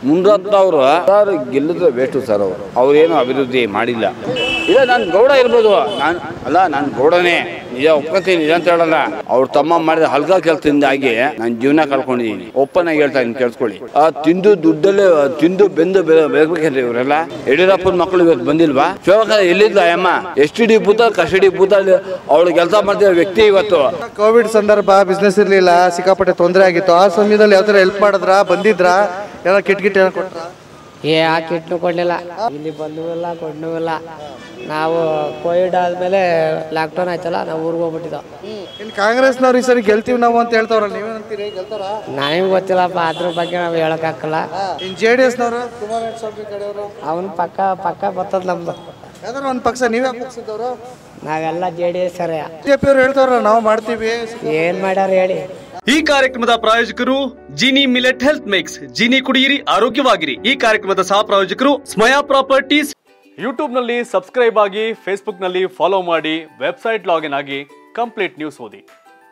ಮುನ್ರತ್ನವರು sir ಗೆಲ್ಲಿದ್ರೆ waste sir ಅವರು ಅವ್ರೇನು ಅಭಿವೃದ್ಧಿ ಮಾಡಿಲ್ಲ ಇಲ್ಲ ನಾನು ಗೌಡ ಇರ್ಬೋದು ನಾನು ಅಲ್ಲ ನಾನು ಗೌಡನೇ ನಿಜ ಒಪ್ಕೊತೀನಿ ನಿಜ ಅಂತ ಹೇಳಲ್ಲ ಅವ್ರ ತಮ್ಮ ಮಾಡಿದ ಹಲ್ಕ ಕೆಲಸದಿಂದಾಗಿ ನಾನು ಜೀವನ ಕಳ್ಕೊಂಡಿದ್ದೀನಿ ಒಪ್ಪನಾಗಿ ಹೇಳ್ತಾ ಇದ್ದೀನಿ ಕೇಳಿಸ್ಕೊಳ್ಳಿ ಆ ತಿಂದು ದುಡ್ಡಲ್ಲೇ ತಿಂದು ಬೆಂದು ಬೇಕಬೇಕಂದ್ರೆ ಇವರೆಲ್ಲ ಯಡಿಯೂರಪ್ಪನ ಮಕ್ಕಳು ಇವತ್ತು ಬಂದಿಲ್ವಾ ಶಿವಕ ಎಲ್ಲಿದ್ಲ ಅಮ್ಮ ಎಸ್ ಟಿ ಡಿ ಬೂತ ಕಸ್ಟಡಿ ಬೂತ ಅವಳು ಕೆಲಸ ಮಾಡ್ತಿರೋ ವ್ಯಕ್ತಿ ಇವತ್ತು ಕೋವಿಡ್ ಸಂದರ್ಭ ಬಿಸ್ನೆಸ್ ಇರಲಿಲ್ಲ ಸಿಕ್ಕಾಪಟ್ಟೆ ತೊಂದರೆ ಆಗಿತ್ತು ಆ ಸಮಯದಲ್ಲಿ ಯಾವ ಥರ ಹೆಲ್ಪ್ ಮಾಡಿದ್ರಾ ಬಂದಿದ್ರಾ ಏನೋ ಕಿಟ್ ಕಿಟ್ ಏನೋ ಕೊಟ್ರಾ ಏ ಆ ಕಿಟ್ನು ಕೊಡಲಿಲ್ಲ ಇಲ್ಲಿ ಬಂದೂ ಇಲ್ಲ ಕೊಡ್ನೂ ಇಲ್ಲ ನಾವು ಕೋವಿಡ್ ಆದಮೇಲೆ ಲಾಕ್ಡೌನ್ ಆಯ್ತಲ್ಲ ನಾವು ಊರಿಗೆ ಹೋಗ್ಬಿಟ್ಟಿದ್ದೋ ಇನ್ನು ಕಾಂಗ್ರೆಸ್ನವ್ರು ಈ ಸರಿ ಗೆಲ್ತೀವಿ ನಾವು ಅಂತ ಹೇಳ್ತಾವ್ರಲ್ಲ ನೀವೇನಂತೀರಿ ಗೆಲ್ತಾರ ನನಗೆ ಗೊತ್ತಿಲ್ಲಪ್ಪ ಅದ್ರ ಬಗ್ಗೆ ನಾವು ಹೇಳೋಕ್ಕಾಗಲ್ಲ ಇನ್ನು ಜೆ ಡಿ ಎಸ್ನವರು ಕುಮಾರಣ್ಣ ಸ್ವಾಮಿ ಕಡೆಯವರು ಅವನು ಪಕ್ಕ ಪಕ್ಕ ಬರ್ತದ ನಮ್ದು ಯಾವ್ದಾರು ಒಂದು ಪಕ್ಷ ನೀವೇ ಪಕ್ಷದವರು ನಾವೆಲ್ಲ ಜೆ ಡಿ ಎಸ್ ಸರಿ ಬಿಜೆಪಿ ಅವ್ರು ಹೇಳ್ತಾವ್ರ ನಾವು ಮಾಡ್ತೀವಿ ಏನು ಮಾಡ್ಯಾರ ಹೇಳಿ ಈ ಕಾರ್ಯಕ್ರಮದ ಪ್ರಾಯೋಜಕರು Jini millet health mix Jini ಕುಡಿಯಿರಿ ಆರೋಗ್ಯವಾಗಿರಿ ಈ ಕಾರ್ಯಕ್ರಮದ ಸಹ ಪ್ರಾಯೋಜಕರು ಸ್ಮಯಾ ಪ್ರಾಪರ್ಟೀಸ್ ಯೂಟ್ಯೂಬ್ ನಲ್ಲಿ ಸಬ್ಸ್ಕ್ರೈಬ್ ಆಗಿ ಫೇಸ್ಬುಕ್ ನಲ್ಲಿ ಫಾಲೋ ಮಾಡಿ ವೆಬ್ಸೈಟ್ ಲಾಗಿನ್ ಆಗಿ ಕಂಪ್ಲೀಟ್ ನ್ಯೂಸ್ ಓದಿ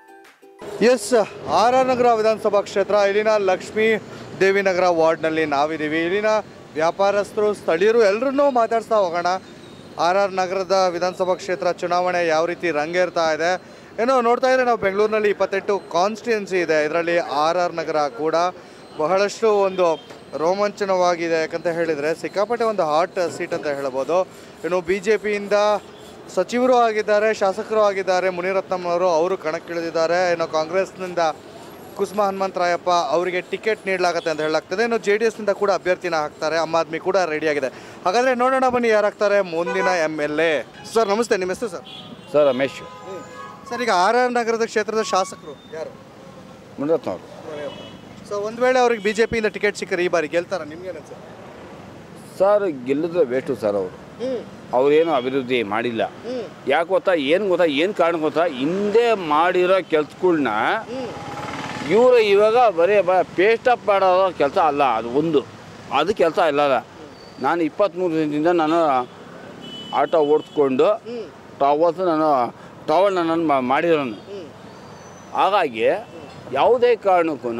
ಎಸ್ ಆರ್ ಆರ್ ನಗರ ವಿಧಾನಸಭಾ ಕ್ಷೇತ್ರ ಇಲ್ಲಿನ ಲಕ್ಷ್ಮೀ ದೇವಿನಗರ ವಾರ್ಡ್ನಲ್ಲಿ ನಾವಿದ್ದೀವಿ ಇಲ್ಲಿನ ವ್ಯಾಪಾರಸ್ಥರು ಸ್ಥಳೀಯರು ಎಲ್ಲರನ್ನೂ ಮಾತಾಡ್ಸ್ತಾ ಹೋಗೋಣ ಆರ್ ಆರ್ ನಗರದ ವಿಧಾನಸಭಾ ಕ್ಷೇತ್ರ ಚುನಾವಣೆ ಯಾವ ರೀತಿ ರಂಗೇರ್ತಾ ಇದೆ ಏನೋ ನೋಡ್ತಾ ಇದ್ರೆ ನಾವು ಬೆಂಗಳೂರಿನಲ್ಲಿ ಇಪ್ಪತ್ತೆಂಟು ಕಾನ್ಸ್ಟಿಟ್ಯುನ್ಸಿ ಇದೆ ಇದರಲ್ಲಿ ಆರ್ ಆರ್ ನಗರ ಕೂಡ ಬಹಳಷ್ಟು ಒಂದು ರೋಮಾಂಚನವಾಗಿದೆ ಯಾಕಂತ ಹೇಳಿದರೆ ಸಿಕ್ಕಾಪಟ್ಟೆ ಒಂದು ಹಾಟ್ ಸೀಟ್ ಅಂತ ಹೇಳ್ಬೋದು ಇನ್ನು ಬಿ ಜೆ ಪಿಯಿಂದ ಸಚಿವರು ಆಗಿದ್ದಾರೆ ಶಾಸಕರು ಆಗಿದ್ದಾರೆ ಮುನಿರತ್ನಮ್ಮನವರು ಅವರು ಕಣಕ್ಕಿಳಿದಿದ್ದಾರೆ ಇನ್ನು ಕಾಂಗ್ರೆಸ್ನಿಂದ ಕುಸುಮ ಹನುಮಂತರಾಯಪ್ಪ ಅವರಿಗೆ ಟಿಕೆಟ್ ನೀಡಲಾಗುತ್ತೆ ಅಂತ ಹೇಳಲಾಗ್ತದೆ ಇನ್ನು ಜೆ ಡಿ ಎಸ್ನಿಂದ ಕೂಡ ಅಭ್ಯರ್ಥಿನ ಹಾಕ್ತಾರೆ ಆಮ್ ಆದ್ಮಿ ಕೂಡ ರೆಡಿಯಾಗಿದೆ ಹಾಗಾದರೆ ನೋಡೋಣ ಬನ್ನಿ ಯಾರಾಗ್ತಾರೆ ಮುಂದಿನ ಎಮ್ ಎಲ್ ಎ ಸರ್ ನಮಸ್ತೆ ನಿಮ್ಮ ಹೆಸರು ಸರ್ ಸರ್ ರಮೇಶ್ ಸರ್ ಈಗ ಆರ್ ಆರ್ ನಗರದ ಕ್ಷೇತ್ರದ ಶಾಸಕರು ಯಾರು ಮುನ್ರತ್ನವರು ಸೊ ಒಂದು ವೇಳೆ ಅವ್ರಿಗೆ ಬಿ ಜೆ ಪಿಯಿಂದ ಟಿಕೆಟ್ ಸಿಕ್ಕರೆ ಈ ಬಾರಿ ಗೆಲ್ತಾರ ನಿಮ್ಗೆ ಸರ್ ಸರ್ ಗೆಲ್ಲಿದ್ರೆ ವೇಸ್ಟು ಸರ್ ಅವರು ಅವ್ರೇನು ಅಭಿವೃದ್ಧಿ ಮಾಡಿಲ್ಲ ಯಾಕೆ ಗೊತ್ತಾ ಏನು ಗೊತ್ತಾ ಏನು ಕಾರಣ ಗೊತ್ತಾ ಹಿಂದೆ ಮಾಡಿರೋ ಕೆಲ್ಸಗಳ್ನ ಇವರು ಇವಾಗ ಬರೀ ಬ ಪೇಸ್ಟಪ್ ಮಾಡೋ ಕೆಲಸ ಅಲ್ಲ ಅದು ಒಂದು ಅದು ಕೆಲಸ ಇಲ್ಲ ನಾನು ಇಪ್ಪತ್ತ್ಮೂರು ದಿನದಿಂದ ನಾನು ಆಟೋ ಓಡಿಸ್ಕೊಂಡು ಟವಲ್ಸ್ ನಾನು ಟವಲ್ ನಾನು ಮಾ- ಮಾಡಿರೋನು ಹಾಗಾಗಿ ಯಾವುದೇ ಕಾರಣಕ್ಕೂ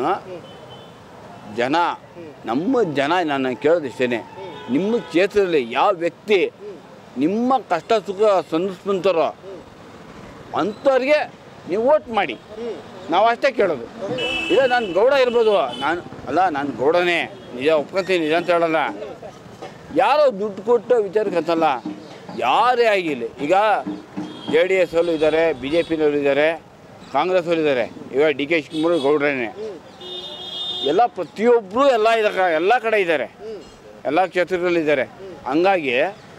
ಜನ ನಮ್ಮ ಜನ ನನ್ನ ಕೇಳೋದಿಷ್ಟೇ ನಿಮ್ಮ ಕ್ಷೇತ್ರದಲ್ಲಿ ಯಾವ ವ್ಯಕ್ತಿ ನಿಮ್ಮ ಕಷ್ಟ ಸುಖ ಸಂದಿಸ್ಕೊಂತಾರೋ ಅಂಥವ್ರಿಗೆ ನೀವು ಓಟ್ ಮಾಡಿ ನಾವು ಅಷ್ಟೇ ಕೇಳೋದು ಇಲ್ಲ ನಾನು ಗೌಡ ಇರ್ಬೋದು ನಾನು ಅಲ್ಲ ನಾನು ಗೌಡನೇ ನಿಜ ಒಪ್ಕೊತೀನಿ ನಿಜ ಅಂತ ಹೇಳಲ್ಲ ಯಾರೋ ದುಡ್ಡು ಕೊಟ್ಟು ವಿಚಾರಕ್ಕಂತಲ್ಲ ಯಾರೇ ಆಗಿಲ್ಲ ಈಗ ಜೆ ಡಿ ಎಸ್ ಅಲ್ಲೂ ಇದ್ದಾರೆ ಬಿ ಜೆ ಪಿನವರು ಇದ್ದಾರೆ ಕಾಂಗ್ರೆಸ್ ಅವರು ಇದ್ದಾರೆ ಇವಾಗ ಡಿ ಕೆ ಶಿವಕುಮಾರ್ ಗೌಡ್ರೇನೆ ಎಲ್ಲ ಪ್ರತಿಯೊಬ್ಬರು ಎಲ್ಲ ಇದ ಎಲ್ಲ ಕಡೆ ಇದ್ದಾರೆ ಎಲ್ಲ ಕ್ಷೇತ್ರದಲ್ಲಿ ಇದ್ದಾರೆ ಹಂಗಾಗಿ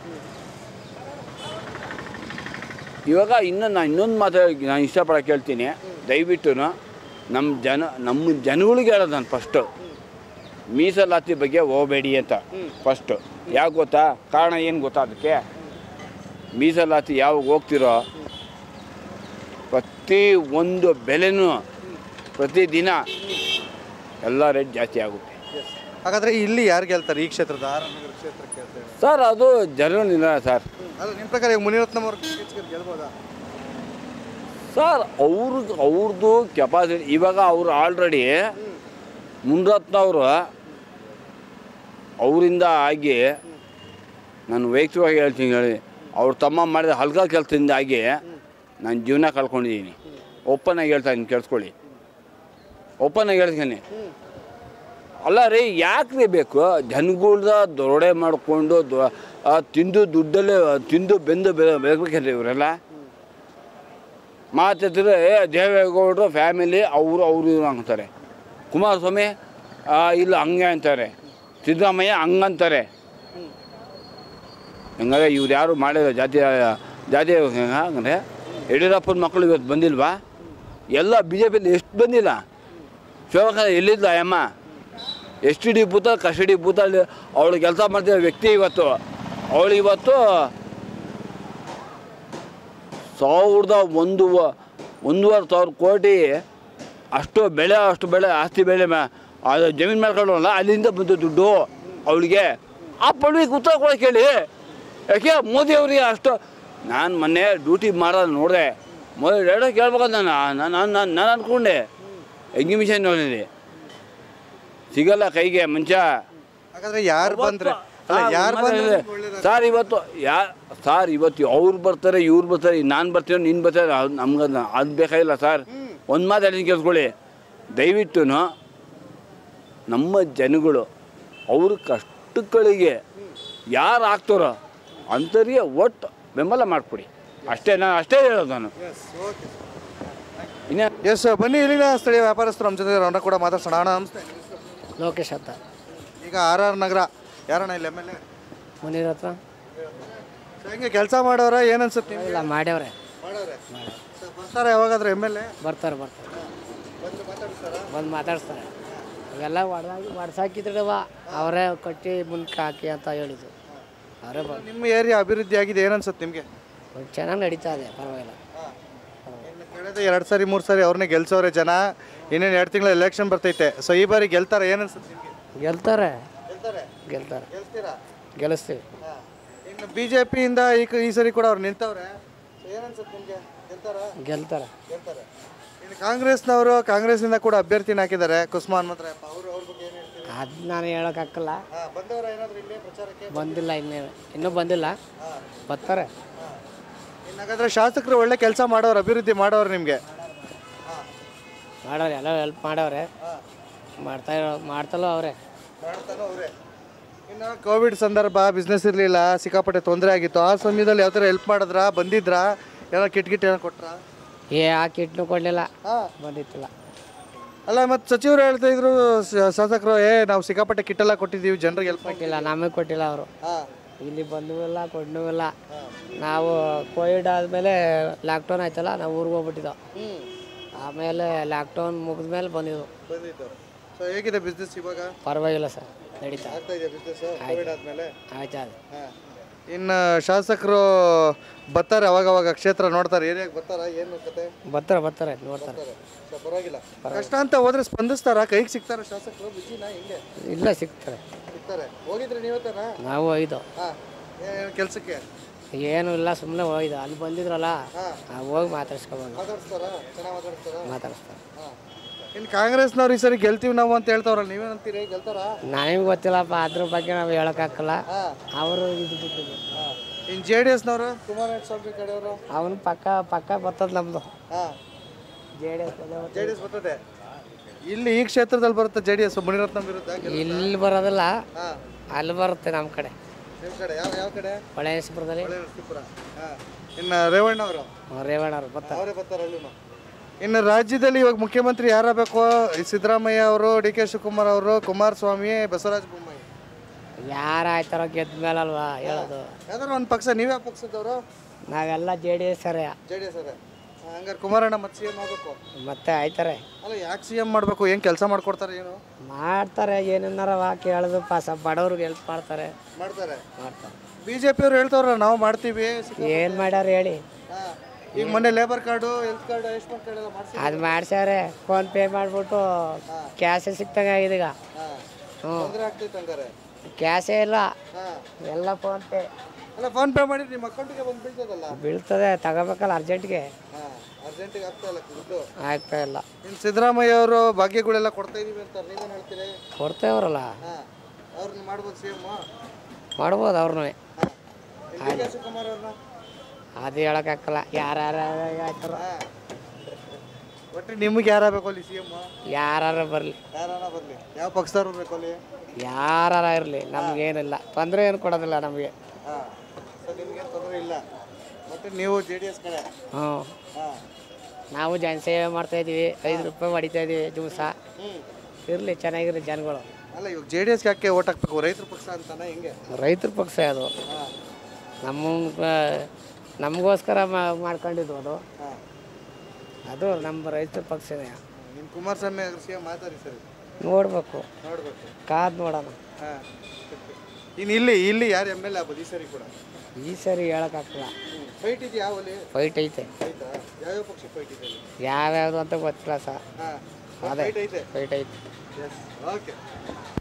ಇವಾಗ ಇನ್ನು ನಾನು ಇನ್ನೊಂದು ಮಾತು ನಾನು ಇಷ್ಟಪಡೋಕೆ ಕೇಳ್ತೀನಿ ದಯವಿಟ್ಟು ನಮ್ಮ ಜನ ನಮ್ಮ ಜನಗಳಿಗೆ ಹೇಳೋದು ನಾನು ಫಸ್ಟು ಮೀಸಲಾತಿ ಬಗ್ಗೆ ಹೋಗಬೇಡಿ ಅಂತ ಫಸ್ಟು ಯಾಕೆ ಗೊತ್ತಾ ಕಾರಣ ಏನು ಗೊತ್ತಾ ಅದಕ್ಕೆ ಮೀಸಲಾತಿ ಯಾವಾಗ ಹೋಗ್ತಿರೋ ಪ್ರತಿ ಒಂದು ಬೆಲೆನೂ ಪ್ರತಿದಿನ ಎಲ್ಲ ರೇಟ್ ಜಾಸ್ತಿ ಆಗುತ್ತೆ ಹಾಗಾದ್ರೆ ಇಲ್ಲಿ ಯಾರು ಗೆಲ್ತಾರೆ ಈ ಕ್ಷೇತ್ರದ ಆರ್ ಆರ್ ನಗರ ಕ್ಷೇತ್ರಕ್ಕೆ ಅಂತ ಹೇಳಿ ಸರ್ ಅದು ಜನರಲ್ಲಿಲ್ಲ ಸರ್ ಅಲ್ಲ ನಿಮ್ಮ ಪ್ರಕಾರ ಈಗ ಮುನಿರತ್ನಮ್ ಅವ್ರ ಟಿಕೆಟ್ ಸಿಕ್ಕರೆ ಗೆಲ್ಬೋದಾ ಸರ್ ಅವ್ರದ್ದು ಅವ್ರದ್ದು ಕೆಪಾಸಿಟಿ ಇವಾಗ ಅವ್ರು ಆಲ್ರೆಡಿ ಮುನ್ರತ್ನವರು ಅವರಿಂದ ಆಗಿ ನಾನು ವೈಯಕ್ತಿಕವಾಗಿ ಹೇಳ್ತೀನಿ ಹೇಳಿ ಅವ್ರ ತಮ್ಮ ಮಾಡಿದ ಹಲ್ಕ ಕೆಲಸದಿಂದಾಗಿ ನಾನು ಜೀವನ ಕಳ್ಕೊಂಡಿದ್ದೀನಿ ಒಪ್ಪನಾಗಿ ಹೇಳ್ತಾ ಇದ್ದೀನಿ ಕೇಳಿಸ್ಕೊಳ್ಳಿ ಒಪ್ಪನಾಗಿ ಹೇಳ್ತೀನಿ ಅಲ್ಲ ರೀ ಯಾಕೆ ರೀ ಬೇಕು ಜನಗಳ್ದ ದೊರಡೆ ಮಾಡಿಕೊಂಡು ತಿಂದು ದುಡ್ಡಲ್ಲೇ ತಿಂದು ಬೆಂದು ಬೇಕಬೇಕಂದ್ರೆ ಇವರೆಲ್ಲ ಮಾತಾಡ್ತಿದ್ರೆ ಏ ದೇವೇಗೌಡರು ಫ್ಯಾಮಿಲಿ ಅವರು ಅವರು ಇವ್ರು ಅಂತಾರೆ ಕುಮಾರಸ್ವಾಮಿ ಆ, ಇಲ್ಲ ಹಂಗೆ ಅಂತಾರೆ ಸಿದ್ದರಾಮಯ್ಯ ಹಂಗಂತಾರೆ ಹಂಗಾದ್ರೆ ಇವ್ರು ಯಾರು ಮಾಡಿಲ್ಲ ಜಾತಿ ಜಾತಿ ಹಂಗಂದ್ರೆ ಯಡಿಯೂರಪ್ಪನ ಮಕ್ಕಳು ಇವತ್ತು ಬಂದಿಲ್ವಾ ಎಲ್ಲ ಬಿ ಜೆ ಪಿಲಿ ಎಷ್ಟು ಬಂದಿಲ್ಲ ಶಿವಕ ಎಲ್ಲಿದ್ಲ ಅಮ್ಮ ಎಸ್ ಟಿ ಡಿ ಬೂತ ಕಸ್ಟಡಿ ಬೂತಲ್ಲಿ ಅವಳು ಕೆಲಸ ಮಾಡ್ತಿರೋ ವ್ಯಕ್ತಿ ಇವತ್ತು ಅವಳು ಇವತ್ತು ಸಾವಿರದ ಒಂದು ವ- ಒಂದೂವರೆ ಸಾವಿರ ಕೋಟಿ ಅಷ್ಟು ಬೆಳೆ ಅಷ್ಟು ಬೆಳೆ ಆಸ್ತಿ ಬೆಳೆ ಮ ಅದು ಜಮೀನು ಮಾಡ್ಕೊಳ್ಳೋಲ್ಲ ಅಲ್ಲಿಂದ ಬಂದು ದುಡ್ಡು ಅವಳಿಗೆ ಆ ಪಡ್ವಿಗೆ ಉತ್ತರ ಕೊಡೋಕೆ ಹೇಳಿ ಯಾಕೆ ಮೋದಿ ಅವರಿಗೆ ಅಷ್ಟು ನಾನು ಮೊನ್ನೆ ಡ್ಯೂಟಿ ಮಾಡೋದು ನೋಡಿದೆ ಮೊದಲು ಎರಡೋ ಕೇಳ್ಬೇಕಂತ ನಾನು ನಾನು ನಾನು ನಾನು ಅಂದ್ಕೊಂಡೆ ಎಗ್ನಿಮಿಷನ್ ನೋಡಿದೆ ಸಿಗಲ್ಲ ಕೈಗೆ ಮಂಚ ಹಾಗಾದ್ರೆ ಯಾರು ಬಂದ್ರೆ ಅಲ್ಲ ಹಾ, ಯಾರು ಮಾತಾಡಿದ್ರೆ, ಬಂದ್ರೆ ಒಳ್ಳೇದು ಸರ್ ಇವತ್ತು ಯಾ ಸರ್ ಇವತ್ತು ಅವ್ರು ಬರ್ತಾರೆ ಇವ್ರು ಬರ್ತಾರೆ ನಾನು ಬರ್ತೀನಿ ನೀನು ಬರ್ತಾರೆ ಅದು ನಮ್ಗೆ ಅದು ಅದು ಬೇಕಾಗಿಲ್ಲ ಸರ್ ಒಂದು ಮಾತಾಡಿ ಕೇಳಿಸ್ಕೊಳ್ಳಿ ದಯವಿಟ್ಟು ನಮ್ಮ ಜನಗಳು ಅವ್ರ ಕಷ್ಟಗಳಿಗೆ ಯಾರು ಆಗ್ತಾರೋ ಅಂಥವ್ರಿಗೆ ಒಟ್ಟು ಬೆಂಬಲ ಮಾಡಿಕೊಡಿ ಅಷ್ಟೇ ನಾನು ಅಷ್ಟೇ ಹೇಳೋದು ನಾನು ಇನ್ನು ಎಸ್ ಬನ್ನಿ ಇಲ್ಲಿನ ಸ್ಥಳೀಯ ವ್ಯಾಪಾರಸ್ಥರು ನಮ್ಮ ಜೊತೆ ಅವ್ರನ್ನ ಕೂಡ ಮಾತಾಡ್ಸೋಣ ಅಣ್ಣ ನಮಸ್ತೆ ಲೋಕೇಶ್ ಅಂತ ಈಗ ಆರ್ ಆರ್ ನಗರ ಯಾರಣ್ಣ ಇಲ್ಲಿ ಎಮ್ ಎಲ್ ಎ ಮುನೀರ್ ಹತ್ರ ಹೆಂಗೆ ಕೆಲಸ ಮಾಡೋರ ಏನು ಅನ್ಸುತ್ತೆ ನಿಮ್ಗೆ ಇಲ್ಲ ಮಾಡ್ಯವ್ರೆ ಮಾಡೋರೆ ಬರ್ತಾರೆ ಯಾವಾಗಾದ್ರೂ ಎಮ್ ಎಲ್ ಎ ಬರ್ತಾರೆ ಬರ್ತಾರೆ ಬಂದು ಮಾತಾಡಿಸ್ತಾರೆ ಇವೆಲ್ಲ ಹೊಡೆದಾಗಿ ಹೊಡ್ಸಾಕಿದ್ರವ ಅವರೇ ಕಟ್ಟಿ ಮುಂದಕ್ಕೆ ಹಾಕಿ ಅಂತ ಹೇಳಿದ್ರು ಅವರೇ ಬಂದು ನಿಮ್ಮ ಏರಿಯಾ ಅಭಿವೃದ್ಧಿ ಆಗಿದೆ ಏನು ಅನ್ಸುತ್ತೆ ನಿಮಗೆ ಚೆನ್ನಾಗಿ ನಡೀತಾ ಇದೆ ಪರವಾಗಿಲ್ಲ ಕಳೆದ ಎರಡು ಸಾರಿ ಮೂರು ಸಾರಿ ಅವ್ರನ್ನೇ ಗೆಲ್ಸೋರೆ ಜನ ಇನ್ನೇನು ಎರಡು ತಿಂಗಳ ಎಲೆಕ್ಷನ್ ಬರ್ತೈತೆ ಸೊ ಈ ಬಾರಿ ಗೆಲ್ತಾರೆ ಏನು ಅನ್ಸುತ್ತೆ ನಿಮಗೆ ಗೆಲ್ತಾರೆ ಗೆಲ್ತಾರೆ ಗೆಲ್ತಾರೆ ಗೆಲ್ತೀರಾ ಗೆಲ್ಲಿಸ್ತೀವಿ ಇನ್ನು ಬಿ ಜೆ ಪಿಯಿಂದ ಈ ಕ- ಈ ಸರಿ ಕೂಡ ಅವ್ರು ನಿಂತವ್ರೆ ಏನು ಅನ್ಸುತ್ತೆ ನಿಮಗೆ ಗೆಲ್ತಾರಾ ಗೆಲ್ತಾರೆ ಗೆಲ್ತಾರೆ ಇನ್ನು ಕಾಂಗ್ರೆಸ್ನವರು ಕಾಂಗ್ರೆಸ್ನಿಂದ ಕೂಡ ಅಭ್ಯರ್ಥಿನ ಹಾಕಿದ್ದಾರೆ ಕುಸುಮಾ ಹನುಮಂತರಾಯಪ್ಪ ಅವರು ಅವ್ರ ಬಗ್ಗೆ ಏನು ಹೇಳ್ತೀವಿ ಅದು ನಾನು ಹೇಳೋಕ್ಕಾಗಲ್ಲ ಹಾಂ ಬಂದವರ ಏನಾದರೂ ಇಲ್ಲೇ ಪ್ರಚಾರಕ್ಕೆ ಬಂದಿಲ್ಲ ಇನ್ನೇ ಇನ್ನೂ ಬಂದಿಲ್ಲ ಬರ್ತಾರೆ ಇನ್ನು ಹಾಗಾದ್ರೆ ಶಾಸಕರು ಒಳ್ಳೆ ಕೆಲಸ ಮಾಡೋರು ಅಭಿವೃದ್ಧಿ ಮಾಡೋರು ನಿಮಗೆ ಮಾಡೋರು ಎಲ್ಲ ಹೆಲ್ಪ್ ಮಾಡವ್ರೆ ಮಾಡ್ತಾ ಇರೋ ಮಾಡ್ತಲೋ ಅವರೇ ಮಾಡ್ತಾನೋ ಅವರೇ ಇನ್ನು ಕೋವಿಡ್ ಸಂದರ್ಭ ಬಿಸ್ನೆಸ್ ಇರಲಿಲ್ಲ ಸಿಕ್ಕಾಪಟ್ಟೆ ತೊಂದರೆ ಆಗಿತ್ತು ಆ ಸಮಯದಲ್ಲಿ ಯಾವ ಥರ ಹೆಲ್ಪ್ ಮಾಡಿದ್ರಾ ಬಂದಿದ್ರಾ ಏನೋ ಕಿಟ್ ಕಿಟ್ ಏನೋ ಕೊಟ್ರಾ ಏ ಆ ಕಿಟ್ನು ಕೊಡಲಿಲ್ಲ ಹಾಂ ಬಂದಿತ್ತಿಲ್ಲ ಅಲ್ಲ ಮತ್ತು ಸಚಿವರು ಹೇಳ್ತಾ ಇದ್ರು ಶ- ಶಾಸಕರು ಏ ನಾವು ಸಿಕ್ಕಾಪಟ್ಟೆ ಕಿಟ್ ಎಲ್ಲ ಕೊಟ್ಟಿದ್ದೀವಿ ಜನರಿಗೆ ಹೆಲ್ಪ್ ಮಾಡಿ ಕೊಟ್ಟಿಲ್ಲ ನಮಗೆ ಕೊಟ್ಟಿಲ್ಲ ಅವರು ಹಾಂ ಇಲ್ಲಿ ಬಂದೂ ಇಲ್ಲ ಕೊಡ್ನೂ ಇಲ್ಲ ನಾವು ಕೋವಿಡ್ ಆದಮೇಲೆ ಲಾಕ್ಡೌನ್ ಆಯ್ತಲ್ಲ ನಾವು ಊರಿಗೆ ಹೋಗ್ಬಿಟ್ಟಿದ್ದೋ ಆಮೇಲೆ ಲಾಕ್ಡೌನ್ ಮುಗಿದ ಮೇಲೆ ಬಂದಿದ್ದು ಬಂದಿತ್ತು ಸೊ ಹೇಗಿದೆ ಬಿಸ್ನೆಸ್ ಇವಾಗ ಪರವಾಗಿಲ್ಲ ಸರ್ ನಡೀತಾ ಆಗ್ತಾ ಇದೆ ಬಿಸ್ನೆಸ್ ಕೋವಿಡ್ ಆದಮೇಲೆ ಆಯ್ತಾ ಅದು ಹಾಂ ಇನ್ನು ಶಾಸಕರು ಬರ್ತಾರೆ ಅವಾಗ ಅವಾಗ ಕ್ಷೇತ್ರ ನೋಡ್ತಾರೆ ಏರಿಯಾಗೆ ಬರ್ತಾರ ಏನು ಕತೆ ಬರ್ತಾರೆ ಬರ್ತಾರೆ ನೋಡ್ತಾರೆ ಸೊ ಪರವಾಗಿಲ್ಲ ಕಷ್ಟ ಅಂತ ಹೋದ್ರೆ ಸ್ಪಂದಿಸ್ತಾರ ಕೈಗೆ ಸಿಗ್ತಾರ ಶಾಸಕರು ಬಿಸಿನ ಹಿಂಗೆ ಇಲ್ಲ ಸಿಗ್ತಾರೆ ಸಿಗ್ತಾರೆ ಹೋಗಿದ್ರೆ ನೀವತ್ತನ ನಾವು ಹೋಯ್ದು ಹಾಂ ಕೆಲಸಕ್ಕೆ ಏನೂ ಇಲ್ಲ ಸುಮ್ಮನೆ ಹೋಯ್ದು ಅಲ್ಲಿ ಬಂದಿದ್ರಲ್ಲ ಹಾಂ ನಾವು ಹೋಗಿ ಮಾತಾಡ್ಸ್ಕೊಬಂದು ಮಾತಾಡ್ಸ್ತಾರ ಚೆನ್ನಾಗಿ ಮಾತಾಡ್ತಾರ ಮಾತಾಡಿಸ್ತಾರೆ ಹಾಂ ಇನ್ನು ಕಾಂಗ್ರೆಸ್ನವ್ರು ಈ ಸರಿ ಗೆಲ್ತೀವಿ ನಾವು ಅಂತ ಹೇಳ್ತಾವ್ರಲ್ಲ ನೀವೇನಂತೀರಿ ಗೆಲ್ತಾರ ನನಗೆ ಗೊತ್ತಿಲ್ಲಪ್ಪ ಅದ್ರ ಬಗ್ಗೆ ನಾವು ಹೇಳೋಕ್ಕಾಗಲ್ಲ ಹಾಂ ಅವರು ಇದು ಬಿಟ್ಟಿದ್ದು ಹಾಂ ಇನ್ನು ಜೆ ಡಿ ಎಸ್ನವರು ಕುಮಾರಸ್ವಾಮಿ ಸ್ವಾಮಿ ಕಡೆಯವರು ಅವನು ಪಕ್ಕ ಪಕ್ಕ ಬರ್ತದೆ ನಮ್ಮದು ಹಾಂ J D S J D S ಬರ್ತದೆ ಇಲ್ಲಿ ಈ ಕ್ಷೇತ್ರದಲ್ಲಿ ಬರುತ್ತೆ ಜೆ ಡಿ ಎಸ್ ಮುನಿರತ್ನ ವಿರುದ್ಧ ಇಲ್ಲಿ ಬರೋದಿಲ್ಲ ಹಾಂ ಅಲ್ಲಿ ಬರುತ್ತೆ ನಮ್ಮ ಕಡೆ ನಿಮ್ಮ ಕಡೆ ಯಾವ ಯಾವ ಕಡೆ ಹೊಳೆನರಸೀಪುರದಲ್ಲಿ ಹೊಳೆ ನರಸೀಪುರ ಹಾಂ ಇನ್ನು ರೇವಣ್ಣ ಅವರು ರೇವಣ್ಣ ಅವ್ರು ಬರ್ತಾರೆ ಅವರೇ ಬರ್ತಾರೆ ಅಲ್ಲೂ ಇನ್ನು ರಾಜ್ಯದಲ್ಲಿ ಇವಾಗ ಮುಖ್ಯಮಂತ್ರಿ ಯಾರಾಗಬೇಕು ಸಿದ್ದರಾಮಯ್ಯ ಅವರು ಡಿ ಕೆ ಶಿವಕುಮಾರ್ ಅವರು ಕುಮಾರಸ್ವಾಮಿ ಬಸವರಾಜ ಬೊಮ್ಮಾಯಿ ಯಾರು ಆಯ್ತಾರೋ ಗೆದ್ದ ಮೇಲಲ್ವಾ ಹೇಳೋದು ಯಾವ್ದಾರು ಒಂದು ಪಕ್ಷ ನೀವೇ ಪಕ್ಷದವರು ನಾವೆಲ್ಲ ಜೆ ಡಿ ಎಸ್ ಸರಿ ಜೆ ಡಿ ಎಸ್ ಅವರೇ ಹಂಗಾರೆ ಕುಮಾರಣ್ಣ ಮತ್ತೆ ಸಿ ಎಂ ಆಗಬೇಕು ಮತ್ತೆ ಆಯ್ತಾರೆ ಅಲ್ಲ ಯಾಕೆ ಸಿ ಎಂ ಮಾಡಬೇಕು ಏನು ಕೆಲಸ ಮಾಡ್ಕೊಡ್ತಾರೆ ಏನು ಮಾಡ್ತಾರೆ ಏನೇನಾರವ ಕೇಳೋದು ಪಾಸ ಬಡವ್ರಿಗೆ ಹೆಲ್ಪ್ ಮಾಡ್ತಾರೆ ಮಾಡ್ತಾರೆ ಮಾಡ್ತಾರೆ ಬಿ ಜೆ ಪಿಯವ್ರು ಹೇಳ್ತಾವ್ರ ನಾವು ಮಾಡ್ತೀವಿ ಏನು ಮಾಡ್ಯಾರ ಹೇಳಿ ಹಾಂ ಈಗ ಮೊನ್ನೆ labour card health card Ayushman card ಎಲ್ಲ ಮಾಡಿಸಿ ಅದು ಮಾಡ್ಸ್ಯಾರೆ ಫೋನ್ ಪೇ ಮಾಡಿಬಿಟ್ಟು ಕ್ಯಾಶೇ ಸಿಕ್ತಂಗೆ ಆಗಿದೆ ಈಗ ಹಾಂ ಹ್ಞೂ ತೊಂದರೆ ಆಗ್ತೈತೆ ಹಂಗಾರೆ ಕ್ಯಾಶೇ ಇಲ್ಲ ಹಾಂ ಎಲ್ಲ ಫೋನ್ ಪೇ ಅಲ್ಲ ಫೋನ್ ಪೇ ಮಾಡಿದ್ರೆ ನಿಮ್ಮ ಅಕೌಂಟಿಗೆ ಬಂದು ಬೀಳ್ತದಲ್ಲ ಬೀಳ್ತದೆ ತಗೋಬೇಕಲ್ಲ ಅರ್ಜೆಂಟ್ಗೆ ಹಾಂ ಅರ್ಜೆಂಟಿಗೆ ಆಗ್ತಾ ಇಲ್ಲ ದುಡ್ಡು ಆಗ್ತಾ ಇಲ್ಲ ಇನ್ನು ಸಿದ್ದರಾಮಯ್ಯ ಅವರು ಭಾಗ್ಯಗಳೆಲ್ಲ ಕೊಡ್ತಾ ಇದೀವಿ ಅಂತ ನೀವೇನು ಹೇಳ್ತೀರಿ ಕೊಡ್ತೇವ್ರಲ್ಲ ಹಾಂ ಅವ್ರನ್ನ ಮಾಡ್ಬೋದು ಸಿ ಎಮ್ ಮಾಡ್ಬೋದು ಅವ್ರನ್ನೂ ಹಾಂ ಡಿ ಕೆ ಶಿವಕುಮಾರ್ ಅವ್ರನ್ನ ಅದು ಹೇಳೋಕ್ಕಾಗಲ್ಲ ಯಾರ್ಯಾರು ಆಯ್ತಾರ ಹಾಂ ಒಟ್ಟು ನಿಮ್ಗೆ ಯಾರಾಗಬೇಕು ಅಲ್ಲಿ ಸಿ ಎಮ್ ಯಾರು ಬರಲಿ ಯಾರಾನ ಬರಲಿ ಯಾವ ಪಕ್ಷದವ್ರು ಬೇಕು ಅಲ್ಲಿ ಯಾರು ಇರಲಿ ನಮಗೇನಿಲ್ಲ ತೊಂದರೆ ಏನು ಕೊಡೋದಿಲ್ಲ ನಮಗೆ ಹಾಂ ಸೊ ನಿಮ್ಗೇನು ತೊಂದರೆ ಇಲ್ಲ ಮತ್ತು ನೀವು ಜೆ ಡಿ ಎಸ್ ಕಡೆ ಹ್ಞೂ ಹಾಂ ನಾವು ಜನ ಸೇವೆ ಮಾಡ್ತಾ ಇದೀವಿ ಐದು ರೂಪಾಯಿ ಹೊಡಿತಾ ಇದೀವಿ ದಿವಸ ಹ್ಞೂ ಇರಲಿ ಚೆನ್ನಾಗಿರಲಿ ಜನಗಳು ಅಲ್ಲ ಇವಾಗ ಜೆ ಡಿ ಎಸ್ಗೆ ಯಾಕೆ ಓಟ್ ಹಾಕ್ಬೇಕು ರೈತರ ಪಕ್ಷ ಅಂತಾನೆ ಹಿಂಗೆ ರೈತರ ಪಕ್ಷ ಅದು ಹಾಂ ನಮ್ಮ ನಮಗೋಸ್ಕರ ಮಾಡ್ಕೊಂಡಿದ್ವು ಅದು ಹಾಂ ಅದು ನಮ್ಮ ರೈತರ ಪಕ್ಷನೇ ನಿಮ್ಮ ಕುಮಾರಸ್ವಾಮಿ ಸಿ ಎಂ ಮಾತಾಡಿ ಸರಿ ನೋಡ್ಬೇಕು ನೋಡ್ಬೇಕು ಕಾದ್ ನೋಡೋಣ ಹಾಂ ಇನ್ನು ಇಲ್ಲಿ ಇಲ್ಲಿ ಯಾರು ಎಮ್ ಎಲ್ ಎ ಆಗ್ಬೋದು ಈ ಸರಿ ಕೂಡ ಈ ಸರಿ ಹೇಳೋಕ್ಕಾಗಲ್ಲ ಫೈಟ್ ಇದೆಯಾ ಅಲ್ಲಿ ಫೈಟ್ ಐತೆ ಆಯ್ತಾ ಯಾವ್ಯಾವ ಪಕ್ಷ ಫೈಟ್ ಇದೆ ಅಲ್ಲಿ ಯಾವ್ಯಾವುದು ಅಂತ ಗೊತ್ತಿಲ್ಲ ಸರ್ ಹಾಂ ಅದೇ ಫೈಟ್ ಐತೆ ಫೈಟ್ ಐತೆ ಎಸ್ ಓಕೆ